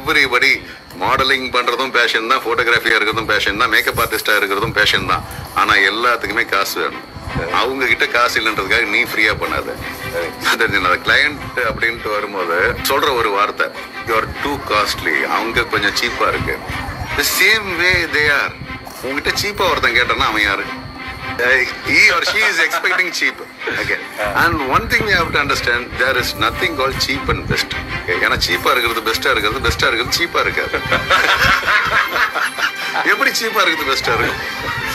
Everybody modelling பண்றதும் fashion தான் போட்டோகிராஃபியா இருக்கிறதும் பேஷன் தான் மேக்கப் ஆர்டிஸ்டா இருக்கிறதும் பேஷன் தான் ஆனா எல்லாத்துக்குமே காசு வேணும் அவங்க கிட்ட காசு இல்லைன்றதுக்காக நீ ஃப்ரீயா பண்ணாத அந்த கிளையண்ட் அப்படின்ட்டு வரும்போது சொல்ற ஒரு வார்த்தை யூ ஆர் டூ காஸ்ட்லி அவங்க கொஞ்சம் சீப்பா இருக்கு the same way they are உங்ககிட்ட சீப்பா ஒருத்தன் கேட்டான்னா அவன் யாரு Uh, he or she is expecting cheap. Okay. And one thing we have to understand, there is nothing called cheap and best. Okay. ஏன்னா சீப்பா இருக்கிறது பெஸ்டா இருக்கிறது பெஸ்டா இருக்கிறது சீப்பா இருக்காது எப்படி சீப்பா இருக்கிறது பெஸ்டா இருக்கும்